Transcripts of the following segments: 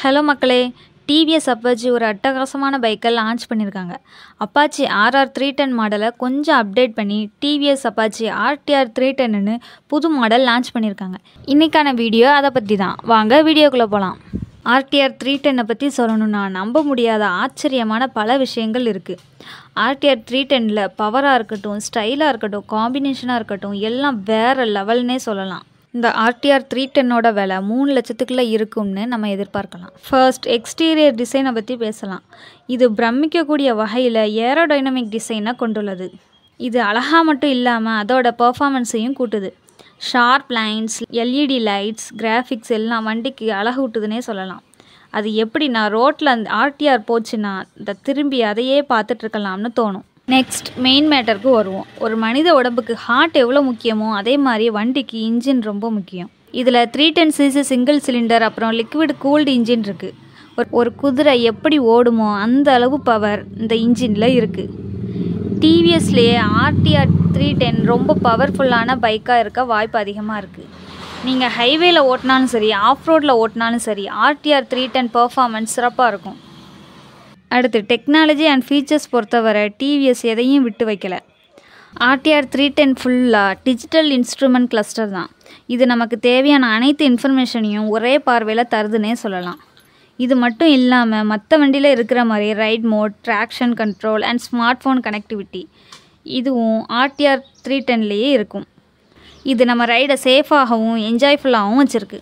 hello மக்களே TVS Apache ஒரு அட்டகாசமான பைக்கை லான்ச் பண்ணியிருக்காங்க அப்பாச்சி ஆர்ஆர் த்ரீ டென் மாடலை கொஞ்சம் அப்டேட் பண்ணி டிவிஎஸ் அப்பாச்சி ஆர்டிஆர் த்ரீ டென்னு புது மாடல் லான்ச் பண்ணியிருக்காங்க இன்றைக்கான வீடியோ அதை பற்றி தான் வாங்க வீடியோக்குள்ளே போகலாம் ஆர்டிஆர் த்ரீ டென்னை பற்றி சொல்லணும்னா நம்ப முடியாத ஆச்சரியமான பல விஷயங்கள் இருக்குது ஆர்டிஆர் த்ரீ டென்னில் பவராக இருக்கட்டும் ஸ்டைலாக இருக்கட்டும் காம்பினேஷனாக இருக்கட்டும் எல்லாம் வேறு லெவல்னே சொல்லலாம் இந்த ஆர்டிஆர் த்ரீ டென்னோட விலை மூணு லட்சத்துக்குள்ளே இருக்கும்னு நம்ம எதிர்பார்க்கலாம் ஃபர்ஸ்ட் எக்ஸ்டீரியர் டிசைனை பற்றி பேசலாம் இது பிரமிக்கக்கூடிய வகையில் ஏரோடைனமிக் டிசைனை கொண்டுள்ளது இது அழகாக மட்டும் இல்லாமல் அதோட பர்ஃபார்மன்ஸையும் கூட்டுது sharp lines LED lights graphics எல்லாம் வண்டிக்கு அழகு ஊட்டுதுன்னே சொல்லலாம் அது எப்படின்னா ரோட்டில் அந்த ஆர்டிஆர் போச்சுன்னா இந்த திரும்பி அதையே பார்த்துட்டு இருக்கலாம்னு தோணும் நெக்ஸ்ட் மெயின் மேட்டருக்கு வருவோம் ஒரு மனித உடம்புக்கு ஹார்ட் எவ்வளோ முக்கியமோ அதே மாதிரி வண்டிக்கு இன்ஜின் ரொம்ப முக்கியம் இதில் three ten CC single cylinder அப்புறம் லிக்விட் கூல்டு இன்ஜின் இருக்குது ஒரு ஒரு குதிரை எப்படி ஓடுமோ அந்த அளவு பவர் இந்த இன்ஜினில் இருக்குது டிவிஎஸ்லேயே ஆர்டிஆர் த்ரீ டென் ரொம்ப பவர்ஃபுல்லான பைக்காக இருக்க வாய்ப்பு அதிகமாக இருக்குது நீங்கள் ஹைவேல ஓட்டினாலும் சரி ஆஃப் ரோட்டில் ஓட்டினாலும் சரி ஆர்டிஆர் த்ரீ டென் பர்ஃபார்மன்ஸ் சிறப்பாக இருக்கும் அடுத்து டெக்னாலஜி அண்ட் ஃபீச்சர்ஸ் பொறுத்தவரை டிவிஎஸ் எதையும் விட்டு வைக்கல ஆர்டிஆர் த்ரீ டென் ஃபுல்லாக டிஜிட்டல் இன்ஸ்ட்ருமெண்ட் கிளஸ்டர் தான் இது நமக்கு தேவையான அனைத்து இன்ஃபர்மேஷனையும் ஒரே பார்வையில் தருதுன்னே சொல்லலாம் இது மட்டும் இல்லாமல் மற்ற வண்டியில் இருக்கிற மாதிரி ride mode traction control and smartphone connectivity இதுவும் ஆர்டிஆர் த்ரீ டென்லேயே இருக்கும் இது நம்ம ரைடை சேஃபாகவும் என்ஜாய்ஃபுல்லாகவும் வச்சுருக்கு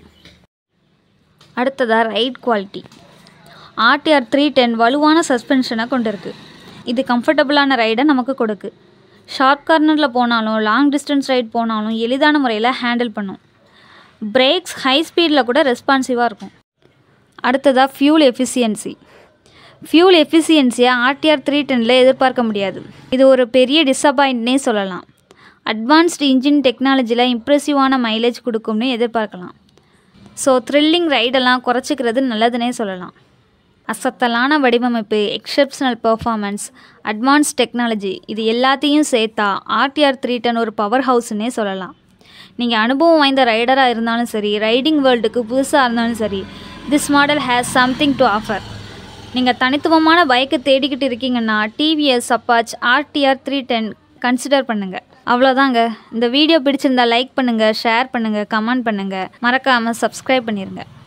அடுத்ததாக ride quality RTR three ten வலுவான சஸ்பென்ஷனை கொண்டிருக்கு இது கம்ஃபர்டபுளான ரைடை நமக்கு கொடுக்கு ஷார்ட் கார்னரில் போனாலும் லாங் டிஸ்டன்ஸ் ரைட் போனாலும் எளிதான முறையில் ஹேண்டில் பண்ணும் பிரேக்ஸ் ஹை ஸ்பீடில் கூட ரெஸ்பான்சிவாக இருக்கும் அடுத்ததாக ஃபியூல் எஃபிஷியன்சி ஃபியூல் எஃபிஷியன்சியை ஆர்டிஆர் த்ரீ டெனில் எதிர்பார்க்க முடியாது இது ஒரு பெரிய டிஸப்பாயிண்ட்னே சொல்லலாம் அட்வான்ஸ்டு இன்ஜின் டெக்னாலஜியில் இம்ப்ரெசிவான மைலேஜ் கொடுக்கும்னு எதிர்பார்க்கலாம் ஸோ த்ரில்லிங் ரைடெல்லாம் குறைச்சிக்கிறது நல்லதுன்னே சொல்லலாம் அசத்தலான வடிவமைப்பு எக்ஸப்ஷனல் பெர்ஃபார்மன்ஸ் அட்வான்ஸ் டெக்னாலஜி இது எல்லாத்தையும் சேர்த்தா ஆர்டிஆர் த்ரீ டென் ஒரு பவர் ஹவுஸ்னே சொல்லலாம் நீங்கள் அனுபவம் வாய்ந்த ரைடராக இருந்தாலும் சரி ரைடிங் வேர்ல்டுக்கு புதுசாக இருந்தாலும் சரி this model has something to offer நீங்கள் தனித்துவமான பைக்கை தேடிக்கிட்டு இருக்கீங்கன்னா TVS Apache RTR three ten consider பண்ணுங்கள் அவ்வளோதாங்க இந்த வீடியோ பிடிச்சிருந்தா லைக் பண்ணுங்கள் ஷேர் பண்ணுங்கள் கமெண்ட் பண்ணுங்கள் மறக்காமல் சப்ஸ்கிரைப் பண்ணிடுங்க